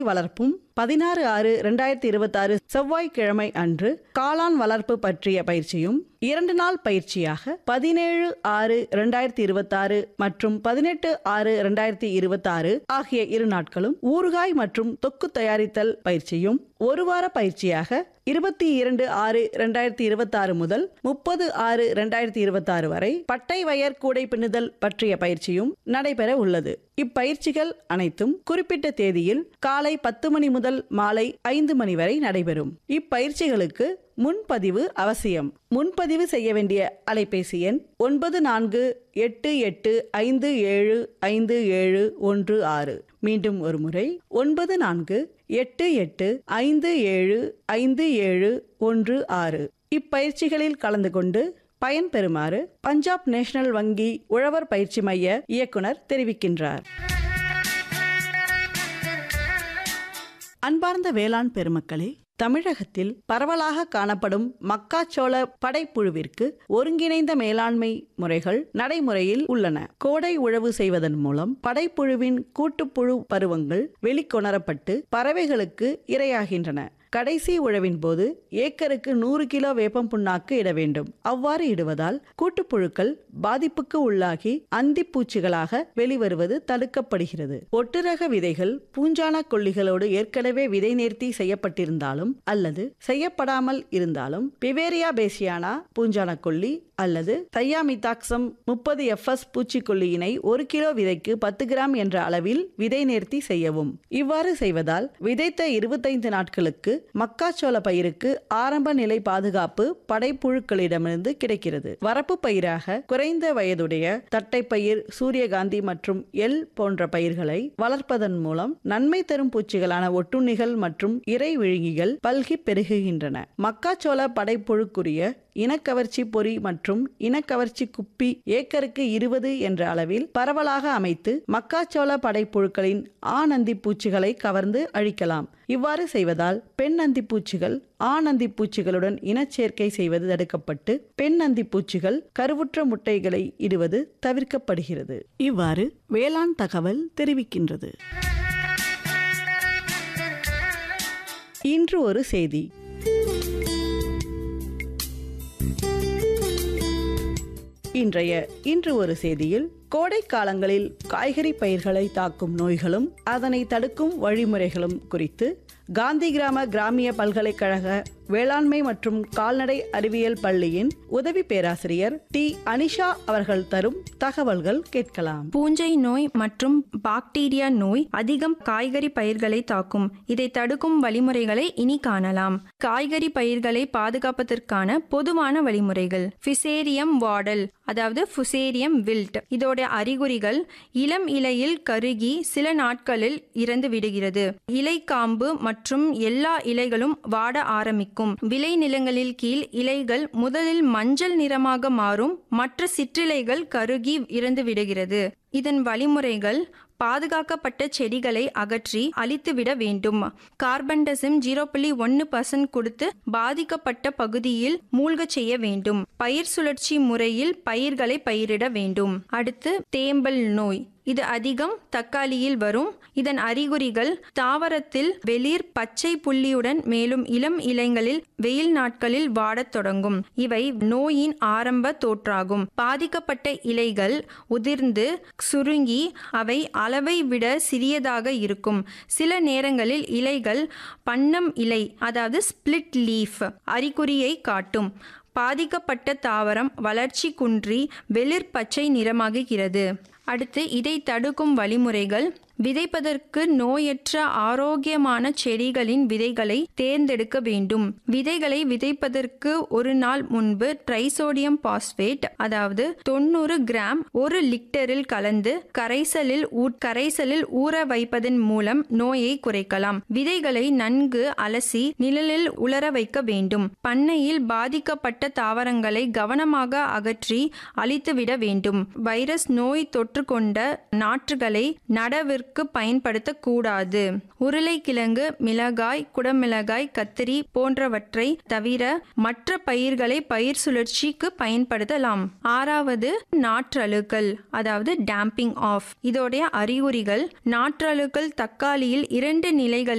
வளர்ப்பும் பதினாறு ஆறு இரண்டாயிரத்தி இருபத்தாறு செவ்வாய்க்கிழமை அன்று காளான் வளர்ப்பு பற்றிய பயிற்சியும் இரண்டு நாள் பயிற்சியாக பதினேழு ஆறு இரண்டாயிரத்தி இருபத்தாறு மற்றும் பதினெட்டு ஆறு இரண்டாயிரத்தி இருபத்தாறு ஆகிய இரு நாட்களும் ஊறுகாய் மற்றும் தொக்கு தயாரித்தல் பயிற்சியும் ஒரு வார பயிற்சியாக இருபத்தி இரண்டு ஆறு இரண்டாயிரத்தி இருபத்தாறு முதல் முப்பது ஆறு இரண்டாயிரத்தி இருபத்தாறு வரை பட்டை வயர் கூடை பின்னுதல் பற்றிய பயிற்சியும் நடைபெற உள்ளது இப்பயிற்சிகள் அனைத்தும் குறிப்பிட்ட தேதியில் காலை பத்து மணி முதல் மாலை ஐந்து மணி வரை நடைபெறும் இப்பயிற்சிகளுக்கு முன்பதிவு அவசியம் முன்பதிவு செய்ய வேண்டிய அலைபேசி எண் ஒன்பது நான்கு எட்டு எட்டு ஐந்து ஏழு ஐந்து ஏழு ஒன்று ஆறு மீண்டும் ஒரு முறை ஒன்பது நான்கு எட்டு எட்டு ஐந்து ஏழு ஐந்து ஏழு ஒன்று ஆறு இப்பயிற்சிகளில் கலந்து கொண்டு பயன்பெறுமாறு பஞ்சாப் நேஷனல் வங்கி உழவர் பயிற்சி மைய இயக்குனர் தெரிவிக்கின்றார் அன்பார்ந்த வேளாண் பெருமக்களே தமிழகத்தில் பரவலாக காணப்படும் மக்காச்சோள படைப்புழுவிற்கு ஒருங்கிணைந்த மேலாண்மை முறைகள் நடைமுறையில் உள்ளன கோடை உழவு செய்வதன் மூலம் படைப்புழுவின் கூட்டுப்புழு பருவங்கள் வெளிக்கொணரப்பட்டு பறவைகளுக்கு இரையாகின்றன கடைசி உழவின் போது ஏக்கருக்கு நூறு கிலோ வேப்பம் புண்ணாக்கு இட வேண்டும் அவ்வாறு இடுவதால் கூட்டுப்புழுக்கள் பாதிப்புக்கு உள்ளாகி அந்திப்பூச்சிகளாக வெளிவருவது தடுக்கப்படுகிறது ஒட்டுரக விதைகள் பூஞ்சான கொல்லிகளோடு ஏற்கனவே விதை நேர்த்தி செய்யப்பட்டிருந்தாலும் அல்லது செய்யப்படாமல் இருந்தாலும் பிவேரியா பேசியானா பூஞ்சான கொல்லி அல்லது தையாமிதாக்சம் முப்பது எஃப்எஸ் பூச்சிக்கொல்லியினை ஒரு கிலோ விதைக்கு பத்து கிராம் என்ற அளவில் விதை நேர்த்தி செய்யவும் இவ்வாறு செய்வதால் விதைத்த இருபத்தைந்து நாட்களுக்கு மக்காச்சோள பயிருக்கு ஆரம்ப நிலை பாதுகாப்பு படைப்புழுக்களிடமிருந்து கிடைக்கிறது வரப்பு பயிராக குறைந்த வயதுடைய தட்டைப்பயிர் சூரியகாந்தி மற்றும் எல் போன்ற பயிர்களை வளர்ப்பதன் மூலம் நன்மை தரும் பூச்சிகளான ஒட்டுண்ணிகள் மற்றும் இறை விழுங்கிகள் பல்கி பெருகுகின்றன மக்காச்சோள படைப்புழுக்குரிய இனக்கவர்ச்சி பொறி மற்றும் இனக்கவர்ச்சி குப்பி ஏக்கருக்கு இருபது என்ற அளவில் பரவலாக அமைத்து மக்காச்சோள படைப்புழுக்களின் ஆண் அந்தி பூச்சிகளை கவர்ந்து அழிக்கலாம் இவ்வாறு செய்வதால் பெண் அந்தி பூச்சிகள் ஆண் அந்தி பூச்சிகளுடன் இனச்சேர்க்கை செய்வது தடுக்கப்பட்டு பெண் அந்தி பூச்சிகள் கருவுற்ற முட்டைகளை இடுவது தவிர்க்கப்படுகிறது இவ்வாறு வேளாண் தகவல் தெரிவிக்கின்றது இன்று ஒரு செய்தி இன்றைய இன்று ஒரு செய்தியில் கோடை காலங்களில் காய்கறி பயிர்களை தாக்கும் நோய்களும் அதனை தடுக்கும் வழிமுறைகளும் குறித்து காந்தி கிராம கிராமிய பல்கலைக்கழக வேளாண்மை மற்றும் கால்நடை அறிவியல் பள்ளியின் உதவி பேராசிரியர் டி அனிஷா அவர்கள் தரும் தகவல்கள் கேட்கலாம் பூஞ்சை நோய் மற்றும் பாக்டீரியா நோய் அதிகம் காய்கறி பயிர்களை தாக்கும் இதை தடுக்கும் வழிமுறைகளை இனி காணலாம் காய்கறி பயிர்களை பாதுகாப்பதற்கான பொதுவான வழிமுறைகள் ஃபிசேரியம் வாடல் அதாவது ஃபுசேரியம் வில்ட் இதோட அறிகுறிகள் இளம் இலையில் கருகி சில நாட்களில் இறந்து விடுகிறது இலை காம்பு மற்றும் எல்லா இலைகளும் வாட ஆரம்பிக்கும் விளை நிலங்களில் கீழ் இலைகள் முதலில் மஞ்சள் நிறமாக மாறும் மற்ற சிற்றிலைகள் கருகி இறந்து விடுகிறது இதன் வழிமுறைகள் பாதுகாக்கப்பட்ட செடிகளை அகற்றி அழித்துவிட வேண்டும் கார்பன்டசிம் ஜீரோ புள்ளி ஒன்று பர்சன்ட் கொடுத்து பாதிக்கப்பட்ட பகுதியில் மூழ்கச் செய்ய வேண்டும் பயிர் சுழற்சி முறையில் பயிர்களை பயிரிட வேண்டும் அடுத்து தேம்பல் நோய் இது அதிகம் தக்காளியில் வரும் இதன் அறிகுறிகள் தாவரத்தில் வெளிர் பச்சை புள்ளியுடன் மேலும் இளம் இலைகளில் வெயில் நாட்களில் வாடத் தொடங்கும் இவை நோயின் ஆரம்ப தோற்றாகும் பாதிக்கப்பட்ட இலைகள் உதிர்ந்து சுருங்கி அவை அளவை விட சிறியதாக இருக்கும் சில நேரங்களில் இலைகள் பண்ணம் இலை அதாவது ஸ்பிளிட் லீஃப் அறிகுறியை காட்டும் பாதிக்கப்பட்ட தாவரம் வளர்ச்சி குன்றி வெளிர் பச்சை நிறமாகுகிறது அடுத்து இதை தடுக்கும் வழிமுறைகள் விதைப்பதற்கு நோயற்ற ஆரோக்கியமான செடிகளின் விதைகளை தேர்ந்தெடுக்க வேண்டும் விதைகளை விதைப்பதற்கு ஒரு நாள் முன்பு ட்ரைசோடியம் பாஸ்பேட் அதாவது தொண்ணூறு கிராம் ஒரு லிட்டரில் கலந்து கரைசலில் கரைசலில் ஊற வைப்பதன் மூலம் நோயை குறைக்கலாம் விதைகளை நன்கு அலசி நிழலில் உலர வைக்க வேண்டும் பண்ணையில் பாதிக்கப்பட்ட தாவரங்களை கவனமாக அகற்றி அழித்துவிட வேண்டும் வைரஸ் நோய் தொற்று கொண்ட நாற்றுகளை நடவிற்கு உரத்திற்கு பயன்படுத்தக்கூடாது உருளைக்கிழங்கு மிளகாய் குடமிளகாய் கத்திரி போன்றவற்றை தவிர மற்ற பயிர்களை பயிர் சுழற்சிக்கு பயன்படுத்தலாம் ஆறாவது நாற்றழுகல் அதாவது டேம்பிங் ஆஃப் இதோடைய அறிகுறிகள் நாற்றழுகல் தக்காளியில் இரண்டு நிலைகளில்